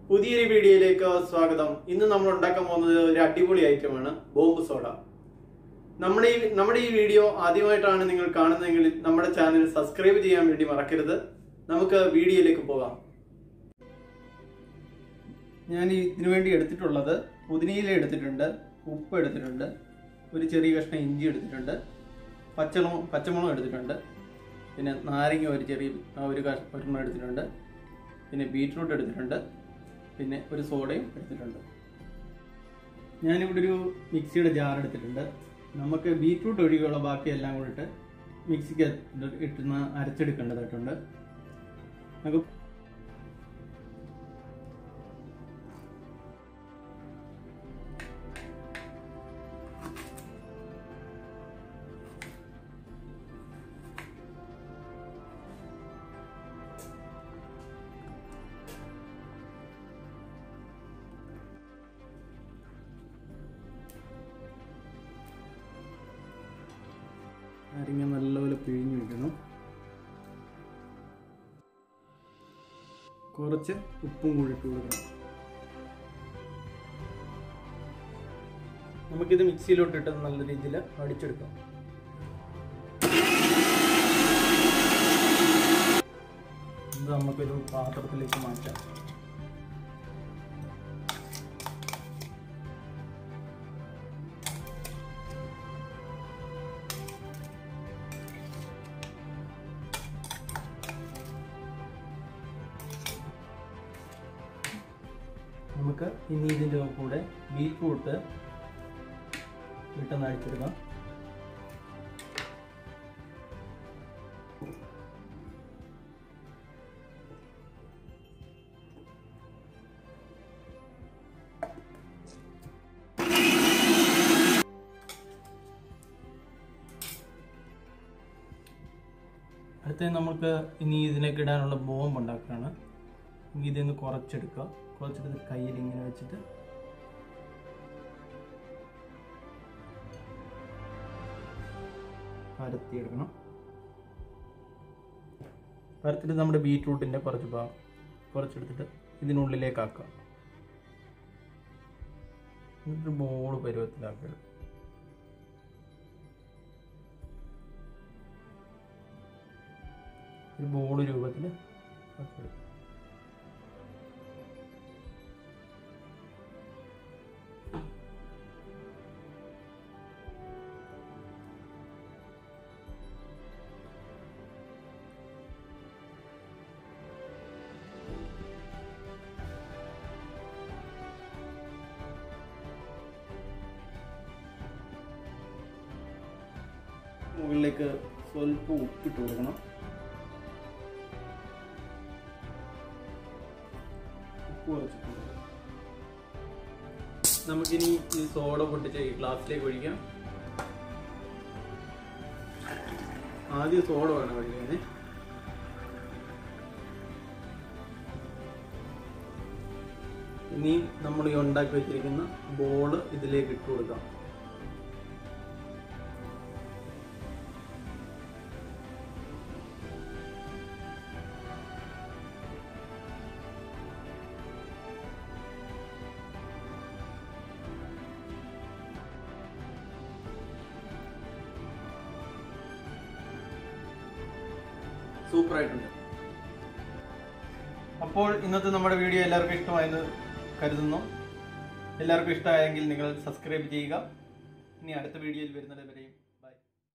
പുതിയൊരു വീഡിയോയിലേക്ക് സ്വാഗതം ഇന്ന് നമ്മൾ ഉണ്ടാക്കാൻ പോകുന്നത് ഒരു അടിപൊളി ഐറ്റമാണ് ബോംബ് സോഡ നമ്മുടെ ഈ നമ്മുടെ ഈ വീഡിയോ ആദ്യമായിട്ടാണ് നിങ്ങൾ കാണുന്നതെങ്കിൽ നമ്മുടെ ചാനൽ സബ്സ്ക്രൈബ് ചെയ്യാൻ വേണ്ടി മറക്കരുത് നമുക്ക് വീഡിയോയിലേക്ക് പോകാം ഞാൻ ഈ ഇതിനു വേണ്ടി എടുത്തിട്ടുള്ളത് പുതിനയില എടുത്തിട്ടുണ്ട് ഉപ്പ് എടുത്തിട്ടുണ്ട് ഒരു ചെറിയ കഷ്ണം ഇഞ്ചി എടുത്തിട്ടുണ്ട് പച്ചമുളക് പച്ചമുളക് എടുത്തിട്ടുണ്ട് പിന്നെ നാരങ്ങ ഒരു ചെറിയ ആ, ഒരു കഷ ഒരെണ്ണം എടുത്തിട്ടുണ്ട് പിന്നെ ബീറ്റ്റൂട്ട് എടുത്തിട്ടുണ്ട് പിന്നെ ഒരു സോഡയും എടുത്തിട്ടുണ്ട് ഞാനിവിടെ ഒരു മിക്സിയുടെ ജാർ എടുത്തിട്ടുണ്ട് നമുക്ക് ബീറ്റ്റൂട്ട് ഒഴികെയുള്ള ബാക്കിയെല്ലാം കൂടിയിട്ട് മിക്സിക്ക് ഇട്ടുന്ന അരച്ചെടുക്കേണ്ടതായിട്ടുണ്ട് നമുക്ക് നാരങ്ങ നല്ലപോലെ പിഴിഞ്ഞു വെക്കണം കുറച്ച് ഉപ്പും കൂടി ഇട്ട് കൊടുക്കണം നമുക്കിത് മിക്സിയിലോട്ട് ഇട്ട് നല്ല രീതിയിൽ അടിച്ചെടുക്കാം ഇത് നമുക്കൊരു പാത്രത്തിലേക്ക് മാറ്റാം നമുക്ക് ഇനി ഇതിൻ്റെ കൂടെ ബീറ്റ്റൂട്ട് ഇട്ടെന്ന് അടിച്ചെടുക്കാം അടുത്ത നമുക്ക് ഇനി ഇതിലേക്ക് ഇടാനുള്ള ബോംബ് ഉണ്ടാക്കുകയാണ് ഇനി ഇതൊന്ന് കുറച്ചെടുക്കുക കുറച്ചെടുത്ത് കയ്യിൽ ഇങ്ങനെ വെച്ചിട്ട് പരത്തിയെടുക്കണം പരത്തിട്ട് നമ്മുടെ ബീറ്റ്റൂട്ടിൻ്റെ കുറച്ച് ഭാഗം കുറച്ചെടുത്തിട്ട് ഇതിനുള്ളിലേക്ക് ആക്കുക എന്നിട്ട് ബോൾ പരുവത്തിലാക്കുക ഒരു ബോൾ രൂപത്തിൽ ആക്കിയെടുക്കുക മുകളിലേക്ക് സ്വല്പം ഉപ്പിട്ട് കൊടുക്കണം ഉപ്പ് കുറച്ചിട്ട് കൊടുക്കണം. നമുക്കിനി ഈ സോഡ പൊട്ടിച്ച് ഈ ഗ്ലാസ്സിലേക്ക് ഒഴിക്കാം ആദ്യം സോഡ വേണം ഒഴിക്കാൻ ഇനി നമ്മൾ ഈ ഉണ്ടാക്കി വെച്ചിരിക്കുന്ന ബോള് ഇതിലേക്ക് ഇട്ട് കൊടുക്കാം സൂപ്പർ ആയിട്ടുണ്ട് അപ്പോൾ ഇന്നത്തെ നമ്മുടെ വീഡിയോ എല്ലാവർക്കും ഇഷ്ടമായെന്ന് കരുതുന്നു എല്ലാവർക്കും ഇഷ്ടമായെങ്കിൽ നിങ്ങൾ സബ്സ്ക്രൈബ് ചെയ്യുക ഇനി അടുത്ത വീഡിയോയിൽ വരുന്നത് വരെയും